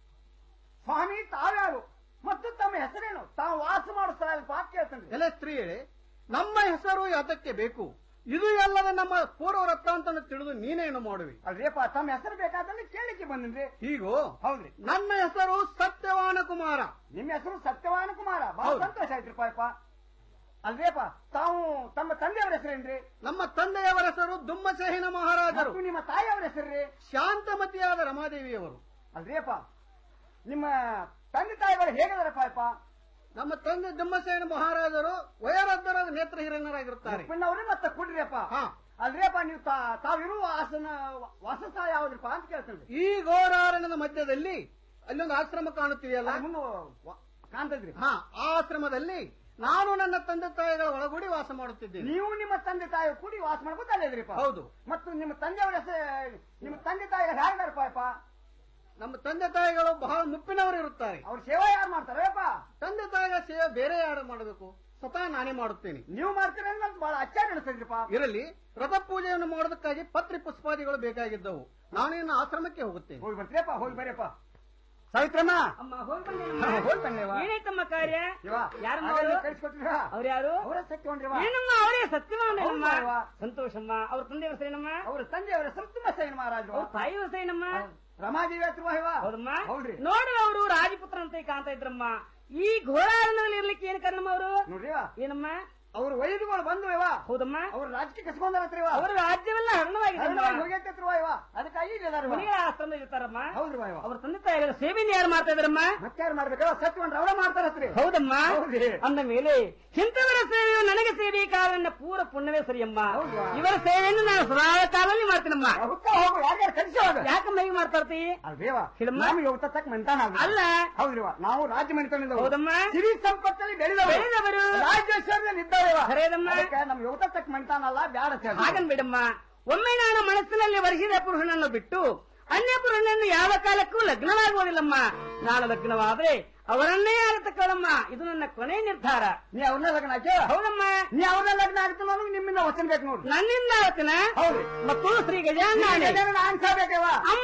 ಸ್ವಾಮಿ ತಾವ್ಯಾರು ಮತ್ತು ತಮ್ಮ ಹೆಸರೇನು ತಾವು ವಾಸ ಮಾಡೋ ಸ್ಥಳ ಅಲ್ಲಿ ಪಾತ್ ಕೇಳ್ತೇನೆ ಎಲೆ ಸ್ತ್ರೀಯರೇ ನಮ್ಮ ಹೆಸರು ಯಾತಕ್ಕೆ ಬೇಕು ಇದು ಎಲ್ಲದ ನಮ್ಮ ಪೂರ್ವ ವೃತ್ತಾಂತವನ್ನು ತಿಳಿದು ನೀನೇನು ಮಾಡುವಿ ಅಲ್ರಿಯಪ್ಪ ತಮ್ಮ ಹೆಸರು ಬೇಕಾದ್ರೆ ಕೇಳಿಕ್ಕೆ ಬಂದ್ರಿ ಹೀಗೋ ಹೌದ್ರಿ ನನ್ನ ಹೆಸರು ಸತ್ಯವಾನ ಕುಮಾರ ನಿಮ್ಮ ಹೆಸರು ಸತ್ಯವಾನ ಕುಮಾರ ಬಹಳ ಹೌದು. ಸಂತೋಷ ಆಯ್ತ್ರಿ ಪಾಯಪ್ಪ ಅಲ್ರಿಯಪ್ಪ ತಾವು ತಮ್ಮ ತಂದೆಯವರ ಹೆಸರೇನ್ರಿ ನಮ್ಮ ತಂದೆಯವರ ಹೆಸರು ದುಮ್ಮಸೇಹಿನ ಮಹಾರಾಜರು ಮತ್ತು ನಿಮ್ಮ ತಾಯಿಯವರ ಹೆಸರ್ರಿ ಶಾಂತಮತಿಯಾದ ರಮಾದೇವಿಯವರು ಅಲ್ರಿಯಪ್ಪ ನಿಮ್ಮ ತಂದೆ ತಾಯಿಗಳು ಹೇಗಿದಾರೆ ಪಾಯಪ್ಪ ನಮ್ಮ ತಂದೆ ದುಮ್ಮಸೇನ ಮಹಾರಾಜರು ವಯೋವೃದ್ಧರಾದ ನೇತ್ರ ಹಿರಿಯರಾಗಿರುತ್ತಾರೆ ಅವ್ರಿ ಮತ್ತೆ ಕುಡ್ರಿಯಪ್ಪ ಹಾ. ಅಲ್ರಿಯಪ್ಪ ನೀವು ತಾ- ತಾವಿರುವ ಆಸನ ವಾಸಸ್ಥಳ ಯಾವ್ದ್ರಪ್ಪ ಅಂತ ಕೇಳ್ತೇನೆ ಈ ಘೋರಾರಣ್ಯದ ಮಧ್ಯದಲ್ಲಿ ಅಲ್ಲೊಂದು ಆಶ್ರಮ ಕಾಣುತ್ತಿದೆಯಲ್ಲ ಮುಂದೆ ಕಾಣ್ತದ್ರಿ ಹಾ ಆ ಆಶ್ರಮದಲ್ಲಿ ನಾನು ನನ್ನ ತಂದೆ ತಾಯಿಗಳ ಒಳಗೂಡಿ ವಾಸ ಮಾಡುತ್ತಿದ್ದೇನೆ ನೀವು ನಿಮ್ಮ ತಂದೆ ತಾಯಿ ಕೂಡಿ ವಾಸ ಮಾಡ್ಕೊತ ಅಲ್ಲಿದ್ರಿಪ್ಪ ಹೌದು ಮತ್ತು ನಿಮ್ಮ ತಂದೆಯವರ ಹೆಸರು ನಿಮ್ಮ ತಂದೆ ತಾಯಿಗಳು ಹೇಗಿದಾರಪ್ಪ ನಮ್ಮ ತಂದೆ ತಾಯಿಗಳು ಬಹಳ ಮುಪ್ಪಿನವರು ಇರುತ್ತಾರೆ ಅವ್ರ ಸೇವೆ ಯಾರು ಮಾಡ್ತಾರಪ್ಪ ತಂದೆ ತಾಯಿಗಳ ಸೇವೆ ಬೇರೆ ಯಾರು ಮಾಡಬೇಕು ಸ್ವತಃ ನಾನೇ ಮಾಡುತ್ತೇನೆ ನೀವು ಮಾಡ್ತೀರ ಅಂತ ಬಹಳ ಅಚ್ಚಾರ ಅನಿಸ್ತದ್ರಿಪ್ಪ ಇರಲಿ ರಥ ಪೂಜೆಯನ್ನು ಮಾಡೋದಕ್ಕಾಗಿ ಪತ್ರಿ ಪುಷ್ಪಾದಿಗಳು ಬೇಕಾಗಿದ್ದವು ನಾನು ಇನ್ನು ಆಶ್ರಮಕ್ಕೆ ಹೋಗುತ್ತೇನೆ ಹೋಗಿ ಬರ್ತೀರಪ್ಪ ಹೋಗಿ ಬರ್ರಿಯಪ್ಪ ಸಾವಿತ್ರಮ್ಮ ಅಮ್ಮ ಹೋಗಿ ಹಾ, ಹೋಗಿ ಬಂದೇವ. ಏನೈತಮ್ಮ ಕಾರ್ಯ ಇವ ಯಾರಮ್ಮ ಆಗಲೇ ಅವ್ರು? ಕಳಿಸ್ಕೊಟ್ರಿರ ಅವ್ರು ಯಾರು ಅವರ ಸತ್ಯವಂಡ್ರಿವ ಏನಮ್ಮ ಅವರೇ ಸತ್ಯವಾನಮ್ಮ ಹೌದಾ? ಸಂತೋಷಮ್ಮ ಅವ್ರ ತಂದೆ ಹೆಸರೇನಮ್ಮ ಅವರ ತಂದೆಯವರ ಸಂತಮ ಸೇನ ಮಹಾರಾಜರು ಅವ್ರ ತಾಯಿ ಹೆಸರೇನಮ್ಮ ರಮಾದೇವಿ ಹತ್ರ ಇವ ಹೌದಮ್ಮ ಹೌದ್ರಿ ನೋಡು ಅವರು ರಾಜಪುತ್ರನಂತೆ ಕಾಣ್ತಾ ಇದ್ರಮ್ಮ ಈ ಘೋರಾರಣದಲ್ಲಿ ಇರ್ಲಿಕ್ಕೆ ಏನ್ ಕಾರಣಮ್ಮ ಅವರು ನೋಡ್ರಿವ ಏನಮ್ಮ ಅವ್ರ ವೈದ್ಯಗಳು ಬಂದು ಇವ ಹೌದಮ್ಮ ಅವ್ರ ರಾಜಕೀಯ ಕಸ್ಕೊಂಡಾರತ್ರ ಇವ ಅವರ ರಾಜ್ಯವೆಲ್ಲ ಹರಣವಾಗಿದೆ ಹೋಗ್ಯತ್ರ ಇವ ಅದಕ್ಕಾಗಿ ಇಲ್ಲಿದಾರ ಇವ. ಮನೆಗಳ ಆಶ್ರಮ ಇರ್ತಾರಮ್ಮ ಹೌದ್ರಿವ ಇವ ಅವ್ರ ತಂದೆ ತಾಯಿಗಳ ಸೇವೆಯನ್ನು ಯಾರು ಮಾಡ್ತಾ ಇದಾರಮ್ಮ ಮತ್ತಾರು ಮಾಡ್ಬೇಕಲ್ಲ ಸತ್ಯವಂಡ್ರ ಅವರ ಮಾಡ್ತಾರತ್ರಿ ಹೌದಮ್ಮ ಹೌದ್ರಿ. ಅಂದ ಮೇಲೆ ಇಂಥವರ ಸೇವೆಯು ನನಗೆ ಸೇಬೇಕಾದ ಪೂರ ಪುಣ್ಯವೇ ಸರಿಯಮ್ಮ ಹೌದಾ? ಇವರ ಸೇವೆಯನ್ನು ನಾನು ಸದಾ ಕಾಲದಲ್ಲಿ ಮಾಡ್ತೀನಮ್ಮ ಹುಕ್ಕ ಹೋಗು ಯಾರ್ಯಾರು ಕಲಿಸಿ ಹೋಗ ಯಾಕಮ್ಮ ಹೀಗೆ ಮಾಡ್ತಾ ಇರ್ತಿ ಅಲ್ವೇವ ಹೇಳಮ್ಮ. ನಮಗೆ ಹೋಗ್ತಾ ತಕ್ಕ ಮೆಂತಾನ ಅಲ್ಲ ಹೌದ್ರಿವ ನಾವು ರಾಜ್ಯ ಮನೆತನದಿಂದ ಹೌದಮ್ಮ ಸಿರಿ ಸಂಪತ್ತಲ್ಲಿ ಬೆಳೆದವರು ಬೆಳೆದವರು. ರಾಜ್ಯೇಶ್ವರದಲ್ಲಿ ಇದ್ದಾವೆವ ಖರೇದಮ್ಮ. ಅದಕ್ಕೆ ನಮ್ಗೆ ಹೋಗ್ತಾ ತಕ್ಕ ಮೆಂತಾನಲ್ಲ ಬ್ಯಾಡ ಅಂತ ಹೇಳಿ. ಹಾಗನ್ ಬಿಡಮ್ಮ ಒಮ್ಮೆ ನಾನು ಮನಸ್ಸಿನಲ್ಲಿ ವರಿಸಿದ ಪುರುಷನನ್ನು ಬಿಟ್ಟು ಅನ್ಯ ಪುರುಷನನ್ನು ಯಾವ ಕಾಲಕ್ಕೂ ಲಗ್ನವಾಗುವುದಿಲ್ಲಮ್ಮ ನಾನು ಲಗ್ನವಾದ್ರೆ ಅವರನ್ನೇ ಆಗತಕ್ಕಳಮ್ಮ ಇದು ನನ್ನ ಕೊನೆ ನಿರ್ಧಾರ ನೀ ಅವ್ರನ್ನ ಲಗ್ನ ಹಾಕ್ಯ ಹೌದಮ್ಮ ನೀ ಅವ್ರನ್ನ ಲಗ್ನ ಆಗ್ತಾನ ಅನ್ನೋದು ನಿಮ್ಮಿಂದ ವಚನ ಬೇಕು ನೋಡ್ರಿ ನನ್ನಿಂದ ಆವತ್ತಿನ ಹೌದು ಮತ್ತು ಶ್ರೀ ಗಜಾಂಗಾಣಿ ನಾನ್ ಸಾಬೇಕವ ಅಮ್ಮ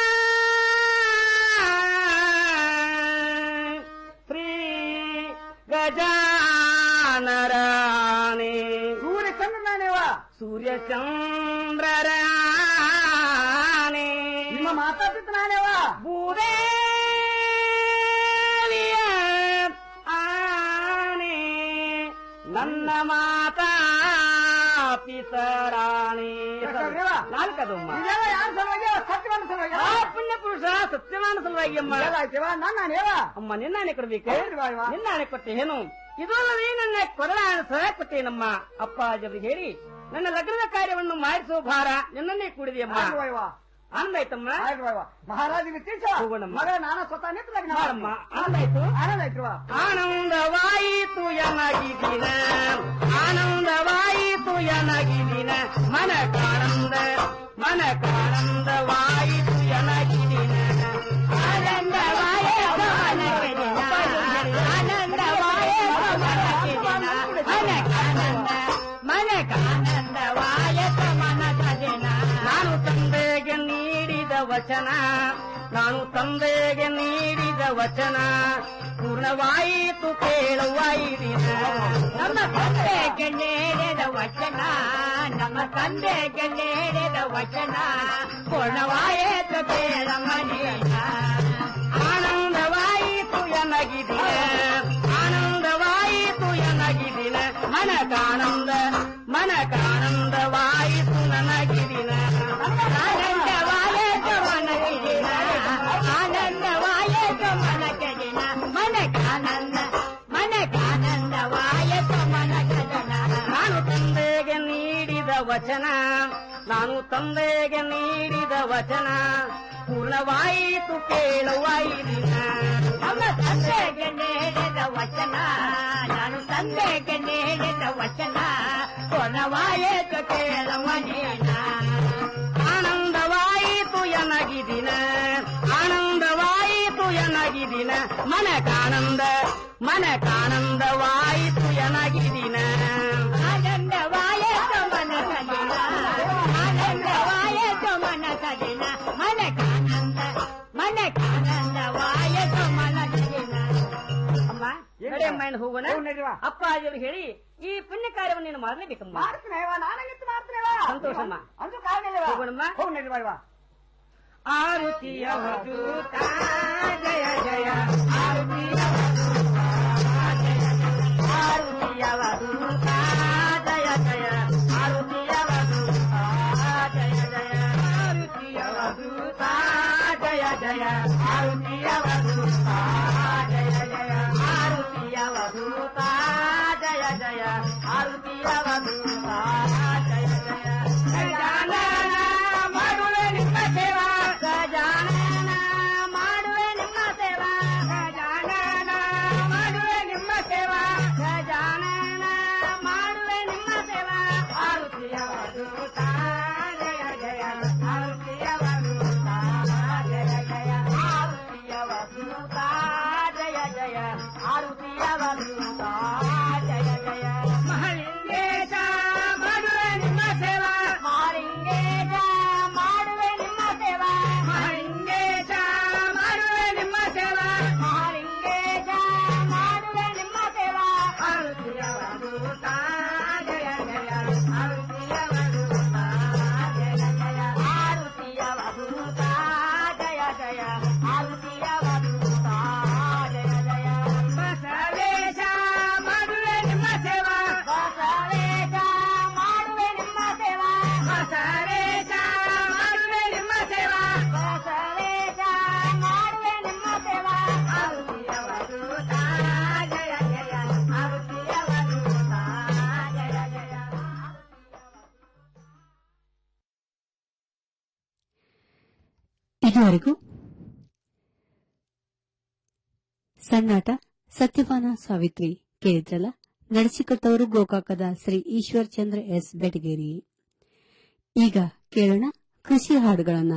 ಶ್ರೀ ಗಜಾನರಾಣಿ ಸೂರ್ಯ ಚಂದ್ರನಾನೇವ ಸೂರ್ಯ ಚಂದ್ರರಾಣಿ ನಿಮ್ಮ ಮಾತಾಪಿತ ನಾನೇವ ಭೂದೇವಿಯ ಆನೆ ನನ್ನ ಮಾತಾ ಪಿತರಾಣಿ ಯಾಕಂದ್ರವ? ನಾಲ್ಕದಮ್ಮ ಇದೆಲ್ಲ ಯಾರ ಸಲುವಾಗಿ ಸತ್ಯವಾದ ಸಲುವಾಗಿ ಆ ಪುಣ್ಯ ಪುರುಷ ಸತ್ಯವಾನ ಸಲುವಾಗಿ ಅಮ್ಮ ಇದೆಲ್ಲ ಆಯ್ತೇವ ನನ್ನ ನಾನೇವ ಅಮ್ಮ ನಿನ್ನಾಣೆ ಕೊಡ್ಬೇಕು ಹೌದ್ರಿವಾ ಇವ? ನಿನ್ನಾಣೆ ಕೊಟ್ಟೆ ಏನು ಇದು ಅಲ್ಲದೆ ನನ್ನ ಕೊರಳ ಸಹ ಕೊಟ್ಟೇನಮ್ಮ ಅಪ್ಪ ಅಜ್ಜರಿಗೆ ಹೇಳಿ ನನ್ನ ಲಗ್ನದ ಕಾರ್ಯವನ್ನು ಮಾಡಿಸುವ ಭಾರ ನಿನ್ನನ್ನೇ ಕೂಡಿದೆಯಮ್ಮ ಆಯ್ತುವಾ ಇವ? ಅಂದಾಯ್ತಮ್ಮ ಆಯ್ತುವಾ ಇವ? ಮಹಾರಾಜರಿಗೆ ತಿಳಿಸ ಹೋಗೋಣಮ್ಮ. ಮಗ ನಾನು ಸ್ವತಃ ನಿಂತು ಲಗ್ನ ಮಾಡಮ್ಮ ಮಾಡ್ತೀನಿ. ಅಂದಾಯ್ತು ಆನಂದ ಆಯ್ತುವ ಆನಂದವಾಯಿತು ಎನಗಿದಿನ ಆನಂದವಾಯಿತು ಎನಗಿದಿನ ಮನ ಕಾನಂದ ಮನ ಕಾನಂದವಾಯಿತು ಎನಗಿದಿನ ಆನಂದವಾಯಿತು ಮನಗಿದಿನ ಆನಂದವಾಯಿತು ಮನಗಿದಿನ ಮನ ಕಾನಂದ ಮನ ಕಾನಂದವಾಯಿತು ಮನಗದಿನ ನಾನು ತಂದೆಗೆ ನೀಡಿದ ವಚನ ನಾನು ತಂದೆಗೆ ನೀಡಿದ ವಚನ ಪೂರ್ಣವಾಯಿತು ಕೇಳುವ ಈ ದಿನ ನಮ್ಮ ತಂದೆಗೆ ನೀಡಿದ ವಚನ ನಮ್ಮ ತಂದೆಗೆ ನೀಡಿದ ವಚನ ಪೂರ್ಣವಾಯಿತು ಕೇಳಮ್ಮ ನೀನ ಆನಂದವಾಯಿತು ಎನಗಿದಿನ ಆನಂದವಾಯಿತು ಎನಗಿದಿನ ಮನಕಾನಂದ ಮನಕಾನಂದವಾಯಿತು ನನಗಿದಿನ ಆನಂದವಾಯಿತು ಮನಗಿದಿನ ಆನಂದವಾಯಿತು ಮನಗದಿನ ಮನಕಾನಂದ ಮನಕಾನಂದವಾಯಿತು ಮನಗದನ ನಾನು ತಂದೆಗೆ ನೀಡಿದ ವಚನ ನಾನು ತಂದೆಗೆ ನೀಡಿದ ವಚನ ಪೂರ್ಣವಾಯಿತು ಕೇಳುವ ಈ ದಿನ ನಮ್ಮ ತಂದೆಗೆ ನೀಡಿದ ವಚನ ನಾನು ತಂದೆಗೆ ನೀಡಿದ ವಚನ ಪೂರ್ಣವಾಯಿತು ಕೇಳುವ ನೀನ ಆನಂದವಾಯಿತು ಎನಗಿದಿನ ಆನಂದವಾಯಿತು ಎನಗಿದಿನ ಮನಕಾನಂದ ಮನಕಾನಂದವಾಯಿತು ಎನಗಿದಿನ ಆನಂದವಾಯಿತು ಮನಕದಿನ ಆನಂದವಾಯಿತು ಮನಕದಿನ ಮನಕಾನಂದ ಮನಕಾನಂದವಾಯಿತು ಮನಕದಿನ ಅಮ್ಮ ಕಡೆ ಅಮ್ಮ ಹೋಗೋಣ ಹೌದ್ ನಡೀವಾ. ಅಪ್ಪ ಅಜ್ಜರು ಹೇಳಿ ಈ ಪುಣ್ಯ ಕಾರ್ಯವನ್ನು ನೀನು ಮಾಡಲೇಬೇಕಮ್ಮ ಮಾಡ್ತೀನಿ ಇವ ನಾನಂಗಿತ್ತು ಮಾಡ್ತೀನಿ ಸಂತೋಷಮ್ಮ. ಅಂದು ಕಾಗಲಿವ ಹೋಗೋಣಮ್ಮ. ಹೋಗಿ ನಡಿವಾ ಇವ ಆರುತಿಯ ವಧೂತ ಜಯ ಜಯ ಆರುತಿಯ ವಧೂತ ಜಯ ಜಯ ಆರುತಿಯ ವಧೂತ ಜಯ ಜಯ ಆರುತಿಯ ವಧೂತ ಜಯ ಜಯ ಆರುತಿಯ ವಧೂತ ಜಯ ಜಯ ಆರುತಿಯ ವಧೂತ ಜಯ ಜಯ ಆರುತಿಯ ವಧೂತ ಜಯ ಜಯ ಆರುತಿಯ ವಧೂತ ಜಯ ಜಯ ಗಜಾನನ ಮಾಡುವೆ ನಿಮ್ಮ ಸೇವಾ ಗಜಾನನ ಮಾಡುವೆ ನಿಮ್ಮ ಸೇವಾ ಗಜಾನನ ಮಾಡುವೆ ನಿಮ್ಮ ಸೇವಾ ಗಜಾನನ ಮಾಡುವೆ ನಿಮ್ಮ ಸೇವಾ ಆರುತಿಯ ವಧೂತ ಜಯ ಜಯ ಆರುತಿಯ ವಧೂತ ಜಯ ಜಯ ಆರುತಿಯ ವಧೂತ ಜಯ ಜಯ ಆರುತಿಯ ವಧೂತ ಜಯ ಜಯ ಮಹಲಿಂಗೇಶ ಮಾಡುವೆ ನಿಮ್ಮ ಸೇವಾ ಮಹಲಿಂಗೇಶ ಮಾಡುವೆ ನಿಮ್ಮ ಸೇವಾ ಮಹಲಿಂಗೇಶ ಮಾಡುವೆ ನಿಮ್ಮ ಸೇವಾ ಮಹಲಿಂಗೇಶ ಮಾಡುವೆ ನಿಮ್ಮ ಸೇವಾ ಆರುತಿಯ ವಧೂತ ಜಯ ಜಯ ಆರುತಿಯ ವಧೂತ ಜಯ ಜಯ ಆರುತಿಯ ವಧೂತ ಜಯ ಜಯ ಆರುತಿಯ ವಧೂತ ಜಯ ಜಯ ಬಸವೇಶ ಮಾಡುವೆ ನಿಮ್ಮ ಸೇವಾ ಬಸವೇಶ ಮಾಡುವೆ ನಿಮ್ಮ ಸೇವಾ ಬಸವೇಶ ಮಾಡುವೆ ನಿಮ್ಮ ಸೇವಾ ಬಸವೇಶ ಮಾಡುವೆ ನಿಮ್ಮ ಸೇವಾ ಆರುತಿಯ ವಧೂತ ಜಯ ಜಯ ಆರುತಿಯ ವಧೂತ ಜಯ ಜಯ ಇದುವರೆಗೂ ಸಣ್ಣಾಟ ಸತ್ಯವಾನ ಸಾವಿತ್ರಿ ಕೇಳಿದ್ರಲ್ಲ ನಡೆಸಿಕೊಟ್ಟವರು ಗೋಕಾಕದ ಶ್ರೀ ಈಶ್ವರ್ ಚಂದ್ರ ಎಸ್ ಬೆಟಗೇರಿ ಈಗ ಕೇಳೋಣ ಕೃಷಿ ಹಾಡುಗಳನ್ನ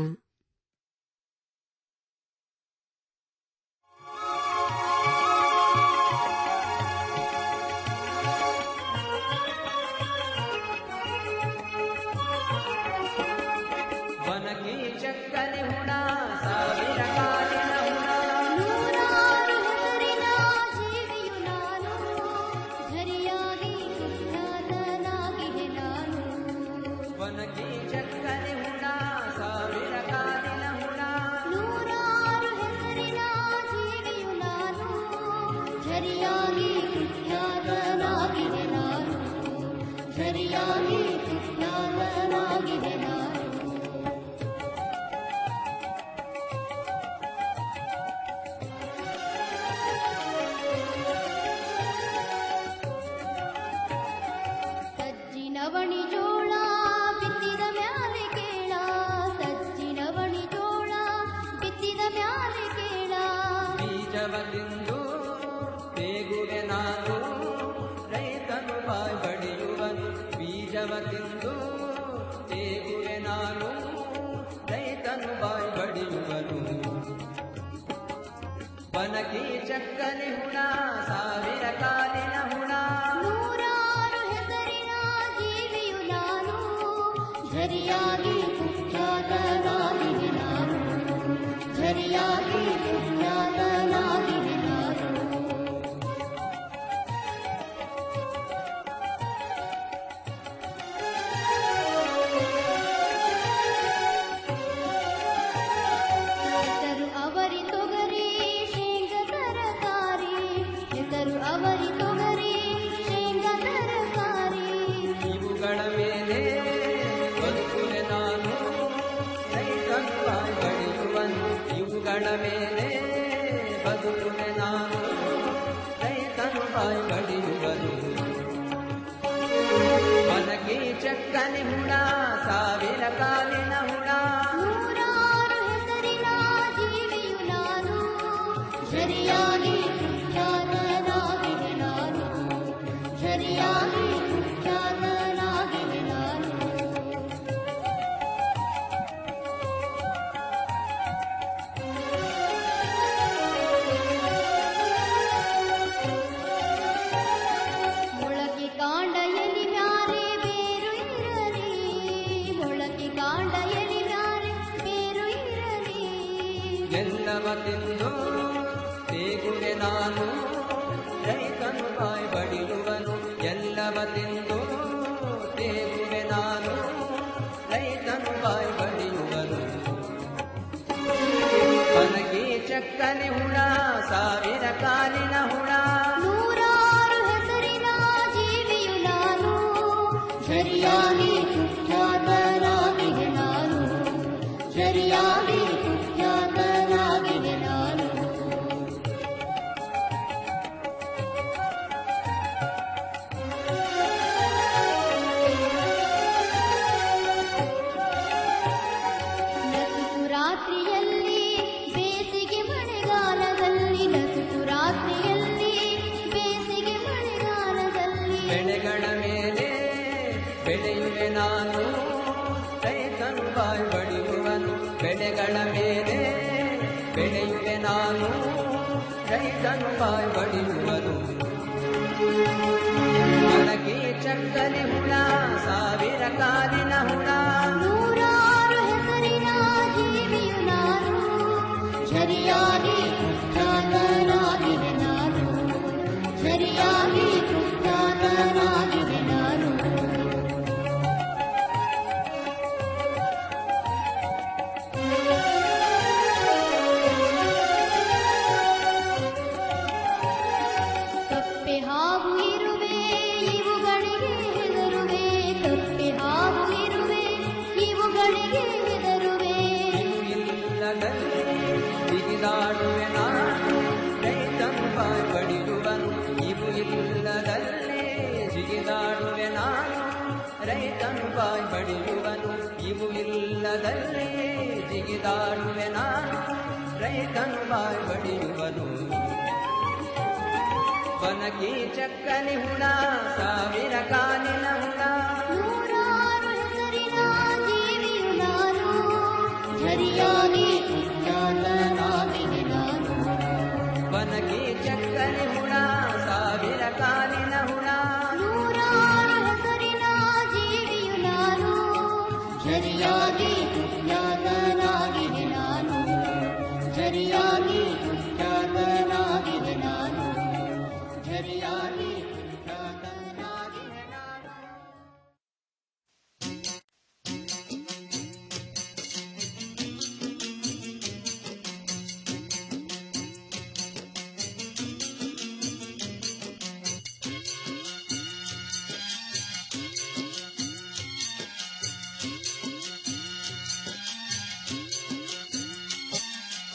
ಬನಕಿ ಚಕ್ಕನೆ ಹುಣ ಸಾವಿರ ಕಾಲಿನ ಹುಣ ನೂರಾರು ಹೆಸರಿನ ಜೀವಿಯು ನಾನು ನಾನು ರೈತನು ಬಾಯ್ ಬಡಿಯುವನು ಬೀಜವ ತಿಂದು ತೇಗುವೆ ನಾನು ರೈತನು ಬಾಯ್ ಬಡಿಯುವನು ಬನಕಿ ಚಕ್ಕನೆ ಹುಣ ಸಾವಿರ ಕಾಲಿನ ಹುಣ ನೂರಾರು ಹೆಸರಿನ ಜೀವಿಯು ನಾನು ಝರಿಯಾಗಿ ಕುಖ್ಯಾತನಾಗಿವೆ ನಾನು ಝರಿಯಾಗಿ ಕುಖ್ಯಾತನಾಗಿವೆ ನಾನು ಹೆಸರು ಅವರಿ ತೊಗರಿ ಶೇಂಗ ತರಕಾರಿ ಹೆಸರು ಅವರಿ ತೊಗರಿ ಶೇಂಗ ತರಕಾರಿ ಇವುಗಳ ಮೇಲೆ ಬದುಕುವೆ ನಾನು ರೈತನು ಬಾಯ್ ಬಡಿಯುವನು ಇವುಗಳ ಮೇಲೆ ಬದುಕುವೆ ನಾನು ರೈತನು ಬಾಯ್ ಬಡಿಯುವನು ಮನಗೆ ಚಕ್ಕನೆ ಹುಣ ಸಾವಿರ ಕಾಲಿನ ಹುಣ ನೂರಾರು ಹೆಸರಿನ ಜೀವಿಯು ನಾನು ಝರಿಯಾಗಿ ಕುಖ್ಯಾತನಾಗಿವೆ ನಾನು ಝರಿಯಾಗಿ ಕುಖ್ಯಾತನಾಗಿವೆ ನಾನು ಮೊಳಕೆ ಕಾಂಡ ಎಲಿ ಮ್ಯಾಲೆ ಬೇರು ಇರಲಿ ಮೊಳಕೆ ಕಾಂಡ ಎಲಿ ಮ್ಯಾಲೆ ಬೇರು ಇರಲಿ ಎಲ್ಲವ ತಿಂದು ತೇಗುವೆ ನಾನು ರೈತನು ಬಾಯ್ ಬಡಿಯುವನು ಎಲ್ಲವ ತಿಂದು ತೇಗುವೆ ನಾನು ರೈತನು ಬಾಯ್ ಬಡಿಯುವನು ಬನಗೆ ಚಕ್ಕನೆ ಹುಣ ಸಾವಿರ ಕಾಲಿನ ಹುಣ ನೂರಾರು ಹೆಸರಿನ ಜೀವಿಯು ನಾನು ಝರಿಯಾಗಿ ಕುಖ್ಯಾತನಾಗಿವೆ ನಾನು ಝರಿಯಾಗಿ ಕುಖ್ಯಾತನಾಗಿವೆ ನಾನು ನಸುಕು ರಾತ್ರಿಯಲ್ಲಿ ಬೇಸಿಗೆ ಮಳೆಗಾಲದಲ್ಲಿ ನಸುಕು ರಾತ್ರಿಯಲ್ಲಿ ಬೇಸಿಗೆ ಮಳೆಗಾಲದಲ್ಲಿ ಬೆಳೆಗಳ ಮೇಲೆ ಬೆಳೆಯುವೆ ನಾನು ರೈತನು ಬಾಯ್ ಬಡಿಯುವನು ಬೆಳೆಗಳ ಮೇಲೆ ಬೆಳೆಯುವೆ ನಾನು ರೈತನು ಬಾಯ್ ಬಡಿಯುವನು ನನಗೆ ಚಕ್ಕನೆ ಹುಣ ಸಾವಿರ ಕಾಲಿನ ಹುಣ ನೂರಾರು ಹೆಸರಿನ ಜೀವಿಯು ನಾನು ಝರಿಯಾಗಿ ಕುಖ್ಯಾತನಾಗಿವೆ ನಾನು ಝರಿಯಾಗಿ ಕುಖ್ಯಾತನಾಗಿವೆ ನಾನು ಕಪ್ಪೆ ಹಾವು ಇರುವೆ ಇವುಗಳಿಗೆ ಹೆದರುವೆ ಕಪ್ಪೆ ಹಾವು ಇರುವೆ ಇವುಗಳಿಗೆ ಹೆದರುವೆ ಇಲ್ಲದಲ್ಲಿ ಬಿಗಿದಾಡುವೆ ನಾನು ರೈತನು ಬಾಯ್ ಬಡಿಯುವನು ಇವು ಇಲ್ಲದಲ್ಲಿ ಜಿಗಿದಾಡುವೆ ನಾನು ರೈತನು ಬಾಯ್ ಬಡಿಯುವನು ಇವು ಇಲ್ಲದಲ್ಲಿ ಜಿಗಿದಾಡುವೆ ನಾನು ರೈತನು ಬಾಯ್ ಬಡಿಯುವನು ಬನಕಿ ಚಕ್ಕನೆ ಹುಣ ಸಾವಿರ ಕಾಲಿನ ಹುಣ ನೂರಾರು ಹೆಸರಿನ ಜೀವಿಯು ನಾನು ಝರಿಯಾಗಿ ಕುಖ್ಯಾತನಾಗಿವೆ ನಾನು ಬನಕಿ ಚಕ್ಕನೆ ಹುಣ ಸಾವಿರ ಕಾಲಿನ ಹುಣ ನೂರಾರು ಹೆಸರಿನ ಜೀವಿಯು ನಾನು ಝರಿಯಾಗಿ ಕುಖ್ಯಾತನಾಗಿವೆ ನಾನು ಝರಿಯಾಗಿ ಕುಖ್ಯಾತನಾಗಿವೆ ನಾನು ಝರಿಯಾಗಿ ಕುಖ್ಯಾತನಾಗಿವೆ ನಾನು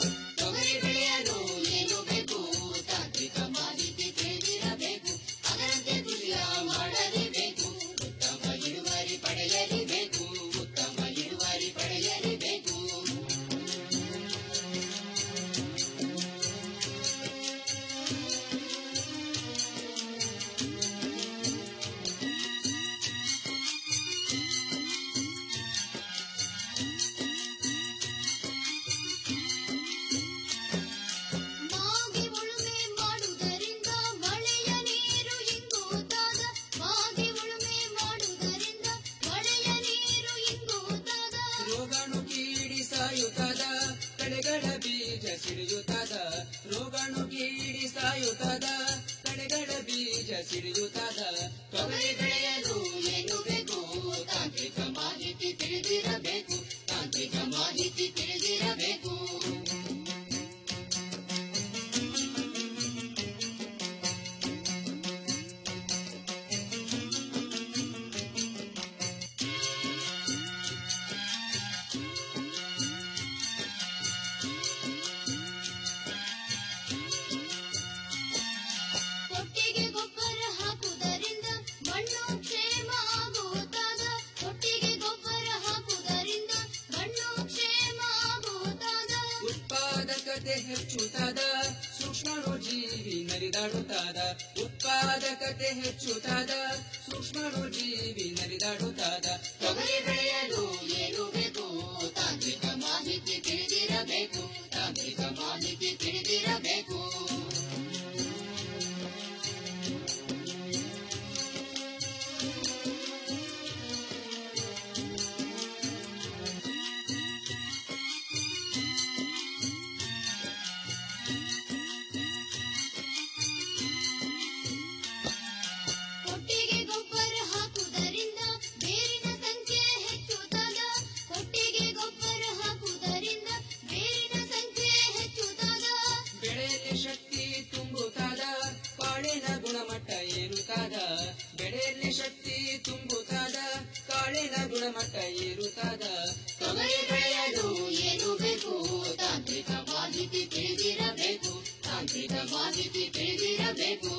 ತೊಗರಿ ಬೆಳೆಯಲು ಏನು ಬೇಕು ತಾಂತ್ರಿಕ ಮಾಹಿತಿ ತಿಳಿದಿರಬೇಕು ಅದರ ಸಿಡಿಯುತ್ತಾದ ತೊಗರಿ ಬೆಳೆಯಲು ಏನು ಬೇಕು ತಾಂತ್ರಿಕ ಮಾಹಿತಿ ತಿಳಿದಿರಬೇಕು ತಾಂತ್ರಿಕ ಮಾಹಿತಿ ತಿಳಿದಿರಬೇಕು ಕೊಟ್ಟಿಗೆ ಗೊಬ್ಬರ ಹಾಕುವುದರಿಂದ ಮಣ್ಣು ಕ್ಷೇಮ ಆಗುತ್ತಾದ ಕೊಟ್ಟಿಗೆ ಗೊಬ್ಬರ ಹಾಕುವುದರಿಂದ ಮಣ್ಣು ಕ್ಷೇಮ ಆಗುತ್ತಾದ ಉತ್ಪಾದಕತೆ ಹೆಚ್ಚುತ್ತಾದ ಸೂಕ್ಷ್ಮಣು ಜೀವಿ ನರಿದಾಡುತ್ತಾದ ಉತ್ಪಾದಕತೆ ಹೆಚ್ಚುತ್ತಾದ ಸೂಕ್ಷ್ಮಣು ಜೀವಿ ನರಿದಾಡುತ್ತಾದ ತೊಗರಿ ಬೆಳೆಯಲು ಏನು ಬೇಕು ತಾಂತ್ರಿಕ ಮಾಹಿತಿ ತಿಳಿದಿರಬೇಕು ತಾಂತ್ರಿಕ ಮಾಹಿತಿ ತಿಳಿದಿರಬೇಕು ಕೊಟ್ಟಿಗೆ ಗೊಬ್ಬರ ಹಾಕುವುದರಿಂದ ಬೇರಿನ ಸಂಖ್ಯೆ ಹೆಚ್ಚುತ್ತಾದ ಕೊಟ್ಟಿಗೆ ಗೊಬ್ಬರ ಹಾಕುವುದರಿಂದ ಬೇರಿನ ಸಂಖ್ಯೆ ಹೆಚ್ಚುತ್ತಾದ ಬೆಳೆಯಲ್ಲಿ ಶಕ್ತಿ ತುಂಬುತ್ತಾದ ಕಾಳಿನ ಗುಣಮಟ್ಟ ಏರುತ್ತಾದ ಬೆಳೆಯಲ್ಲಿ ಶಕ್ತಿ ತುಂಬುತ್ತಾದ ಕಾಳಿನ ಗುಣಮಟ್ಟ ಏರುತ್ತಾದ ತೊಗರಿ ಬೆಳೆಯಲು ಏನು ಬೇಕು ತಾಂತ್ರಿಕ ಮಾಹಿತಿ ತಿಳಿದಿರಬೇಕು ತಾಂತ್ರಿಕ ಮಾಹಿತಿ ತಿಳಿದಿರಬೇಕು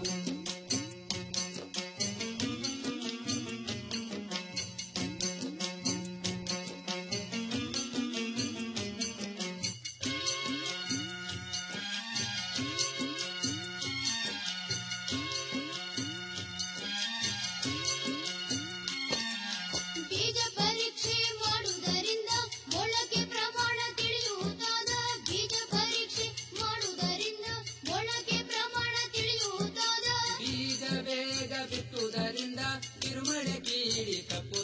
ಬೀಜ ಪರೀಕ್ಷೆ ಮಾಡುವುದರಿಂದ ಮೊಳಕೆ ಪ್ರಮಾಣ ತಿಳಿಯುತ್ತಾದ ಬೀಜ ಪರೀಕ್ಷೆ ಮಾಡುವುದರಿಂದ ಮೊಳಕೆ ಪ್ರಮಾಣ ತಿಳಿಯುತ್ತಾದ ಬೀಜ ಬೇಗ ಬಿತ್ತುವುದರಿಂದ ತಿರುಮಳೆ ಕೀಡಿ ಕಪ್ಪು